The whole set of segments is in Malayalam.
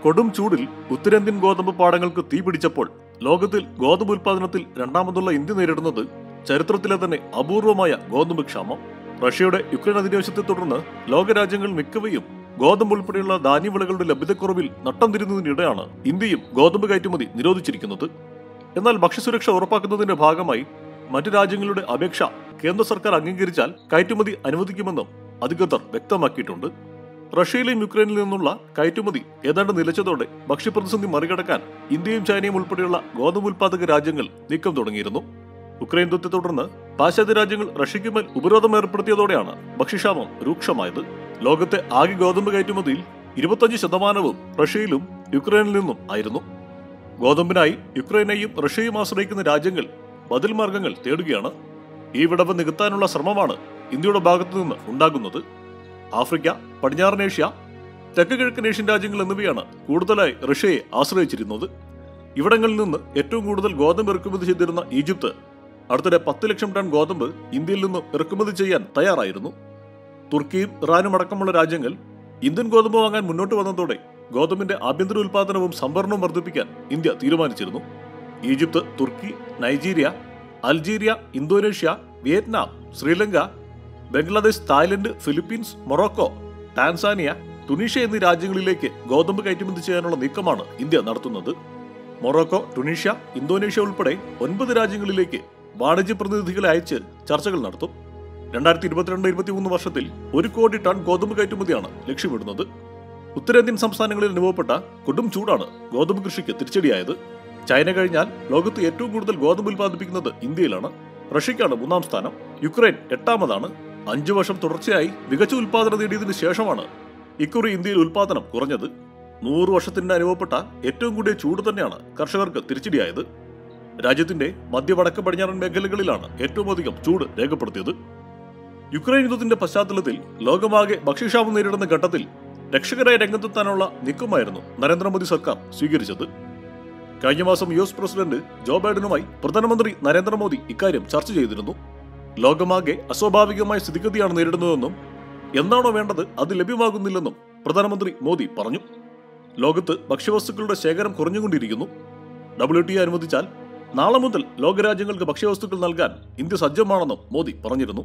കൊടും ചൂടിൽ ഉത്തരേന്ത്യൻ ഗോതമ്പ് പാടങ്ങൾക്ക് തീ പിടിച്ചപ്പോൾ ലോകത്തിൽ ഗോതമ്പ് ഉൽപാദനത്തിൽ രണ്ടാമതുള്ള ഇന്ത്യ നേരിടുന്നത് ചരിത്രത്തിലെ തന്നെ അപൂർവമായ ഗോതമ്പ് ക്ഷാമം റഷ്യയുടെ യുക്രൈൻ അധിനിവേശത്തെ തുടർന്ന് ലോകരാജ്യങ്ങൾ മിക്കവയും ഗോതമ്പ് ഉൾപ്പെടെയുള്ള ധാന്യവിളകളുടെ ലഭ്യതക്കുറവിൽ നട്ടം തിരിഞ്ഞതിനിടെയാണ് ഇന്ത്യയും ഗോതമ്പ് കയറ്റുമതി നിരോധിച്ചിരിക്കുന്നത് എന്നാൽ ഭക്ഷ്യസുരക്ഷ ഉറപ്പാക്കുന്നതിന്റെ ഭാഗമായി മറ്റു രാജ്യങ്ങളുടെ അപേക്ഷ കേന്ദ്ര സർക്കാർ അംഗീകരിച്ചാൽ കയറ്റുമതി അനുവദിക്കുമെന്നും അധികൃതർ വ്യക്തമാക്കിയിട്ടുണ്ട് റഷ്യയിലെയും യുക്രൈനിൽ നിന്നുള്ള കയറ്റുമതി ഏതാണ്ട് നിലച്ചതോടെ ഭക്ഷ്യപ്രതിസന്ധി മറികടക്കാൻ ഇന്ത്യയും ചൈനയും ഉൾപ്പെടെയുള്ള ഗോതമ്പ് ഉൽപാദക രാജ്യങ്ങൾ നീക്കം തുടങ്ങിയിരുന്നു ഉക്രൈൻ യുദ്ധത്തെ തുടർന്ന് പാശ്ചാത്യ രാജ്യങ്ങൾ റഷ്യയ്ക്ക് മേൽ ഉപരോധം ഏർപ്പെടുത്തിയതോടെയാണ് ഭക്ഷ്യക്ഷാമം രൂക്ഷമായത് ലോകത്തെ ആകെ ഗോതമ്പ് കയറ്റുമതിയിൽ ഇരുപത്തഞ്ച് ശതമാനവും റഷ്യയിലും യുക്രൈനിൽ നിന്നും ആയിരുന്നു ഗോതമ്പിനായി യുക്രൈനെയും റഷ്യയും ആശ്രയിക്കുന്ന രാജ്യങ്ങൾ ബദൽ മാർഗങ്ങൾ തേടുകയാണ് ഈ വിടവ് നികത്താനുള്ള ശ്രമമാണ് ഇന്ത്യയുടെ ഭാഗത്തു നിന്ന് ഉണ്ടാകുന്നത് ആഫ്രിക്ക പടിഞ്ഞാറൻ ഏഷ്യ തെക്ക് കിഴക്കൻ ഏഷ്യൻ രാജ്യങ്ങൾ എന്നിവയാണ് കൂടുതലായി റഷ്യയെ ആശ്രയിച്ചിരുന്നത് ഇവിടങ്ങളിൽ നിന്ന് ഏറ്റവും കൂടുതൽ ഗോതമ്പ് ഇറക്കുമതി ചെയ്തിരുന്ന ഈജിപ്ത് അടുത്തിടെ പത്ത് ലക്ഷം ടൺ ഗോതമ്പ് ഇന്ത്യയിൽ നിന്ന് ഇറക്കുമതി ചെയ്യാൻ തയ്യാറായിരുന്നു തുർക്കിയും ഇറാനും അടക്കമുള്ള രാജ്യങ്ങൾ ഇന്ത്യൻ ഗോതമ്പ് വാങ്ങാൻ മുന്നോട്ട് വന്നതോടെ ഗോതമ്പിന്റെ ആഭ്യന്തര ഉൽപാദനവും സംഭരണവും വർദ്ധിപ്പിക്കാൻ ഇന്ത്യ തീരുമാനിച്ചിരുന്നു Egypt Turkey Nigeria Algeria Indonesia Vietnam Sri Lanka Bangladesh Thailand Philippines Morocco Tanzania Tunisia എന്നീ രാജ്യങ്ങളിലേക്ക് ഗോതമ്പ് കയറ്റുമതി ചെയ്യാനുള്ള നീക്കമാണ് ഇന്ത്യ നടത്തുന്നത് മൊറോക്കോ ടുണീഷ്യ ഇന്തോനേഷ്യ ഉൾപ്പെടെ ഒൻപത് രാജ്യങ്ങളിലേക്ക് വാണിജ്യ പ്രതിനിധികളെ അയച്ച് ചർച്ചകൾ നടത്തും രണ്ടായിരത്തി ഇരുപത്തിരണ്ട് ഇരുപത്തിമൂന്ന് വർഷത്തിൽ ഒരു കോടി ടൺ ഗോതമ്പ് കയറ്റുമതിയാണ് ലക്ഷ്യമിടുന്നത് ഉത്തരേന്ത്യൻ സംസ്ഥാനങ്ങളിൽ അനുഭവപ്പെട്ട കൊടും ചൂടാണ് ഗോതമ്പ് കൃഷിക്ക് തിരിച്ചടിയായത് ചൈന കഴിഞ്ഞാൽ ലോകത്ത് ഏറ്റവും കൂടുതൽ ഗോതമ്പ് ഉൽപ്പാദിപ്പിക്കുന്നത് ഇന്ത്യയിലാണ് റഷ്യക്കാണ് മൂന്നാം സ്ഥാനം യുക്രൈൻ എട്ടാമതാണ് അഞ്ചു വർഷം തുടർച്ചയായി മികച്ച ഉൽപാദനം നേടിയതിനു ശേഷമാണ് ഇക്കുറി ഇന്ത്യയിൽ ഉൽപാദനം കുറഞ്ഞത് നൂറ് വർഷത്തിന് അനുഭവപ്പെട്ട ഏറ്റവും കൂടിയ ചൂട് തന്നെയാണ് കർഷകർക്ക് തിരിച്ചടിയായത് രാജ്യത്തിന്റെ മധ്യ വടക്ക് പടിഞ്ഞാറൻ മേഖലകളിലാണ് ഏറ്റവും അധികം ചൂട് രേഖപ്പെടുത്തിയത് യുക്രൈൻ യുദ്ധത്തിന്റെ പശ്ചാത്തലത്തിൽ ലോകമാകെ ഭക്ഷ്യക്ഷാമം നേരിടുന്ന ഘട്ടത്തിൽ രക്ഷകരായി രംഗത്തെത്താനുള്ള നീക്കമായിരുന്നു നരേന്ദ്രമോദി സർക്കാർ സ്വീകരിച്ചത് കഴിഞ്ഞ മാസം യു എസ് പ്രസിഡന്റ് ജോ ബൈഡനുമായി പ്രധാനമന്ത്രി നരേന്ദ്രമോദി ഇക്കാര്യം ചർച്ച ചെയ്തിരുന്നു ലോകമാകെ അസ്വാഭാവികമായ സ്ഥിതിഗതിയാണ് നേരിടുന്നതെന്നും എന്താണോ വേണ്ടത് അത് ലഭ്യമാകുന്നില്ലെന്നും പ്രധാനമന്ത്രി മോദി പറഞ്ഞു ലോകത്ത് ഭക്ഷ്യവസ്തുക്കളുടെ ശേഖരം കുറഞ്ഞുകൊണ്ടിരിക്കുന്നു ഡബ്ല്യു ടി അനുവദിച്ചാൽ നാളെ മുതൽ ലോകരാജ്യങ്ങൾക്ക് ഭക്ഷ്യവസ്തുക്കൾ നൽകാൻ ഇന്ത്യ സജ്ജമാണെന്നും മോദി പറഞ്ഞിരുന്നു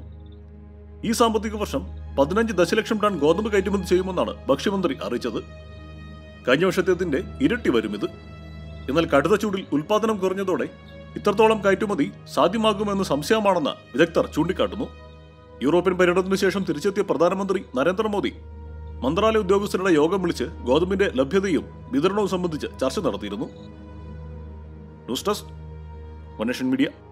ഈ സാമ്പത്തിക വർഷം പതിനഞ്ച് ദശലക്ഷം ടൺ ഗോതമ്പ് കയറ്റുമതി ചെയ്യുമെന്നാണ് ഭക്ഷ്യമന്ത്രി അറിയിച്ചത് കഴിഞ്ഞ വർഷത്തേതിന്റെ ഇരട്ടി വരും ഇത് എന്നാൽ കടുത്ത ചൂടിൽ ഉൽപാദനം കുറഞ്ഞതോടെ ഇത്രത്തോളം കയറ്റുമതി സാധ്യമാകുമെന്ന് സംശയമാണെന്ന് വിദഗ്ധർ ചൂണ്ടിക്കാട്ടുന്നു യൂറോപ്യൻ പര്യടനത്തിനു ശേഷം തിരിച്ചെത്തിയ പ്രധാനമന്ത്രി നരേന്ദ്രമോദി മന്ത്രാലയ ഉദ്യോഗസ്ഥരുടെ യോഗം വിളിച്ച് ഗോതമ്പിന്റെ ലഭ്യതയും വിതരണവും സംബന്ധിച്ച് ചർച്ച നടത്തിയിരുന്നു ന്യൂസ് ഡെസ്ക് വനേഷൻ മീഡിയ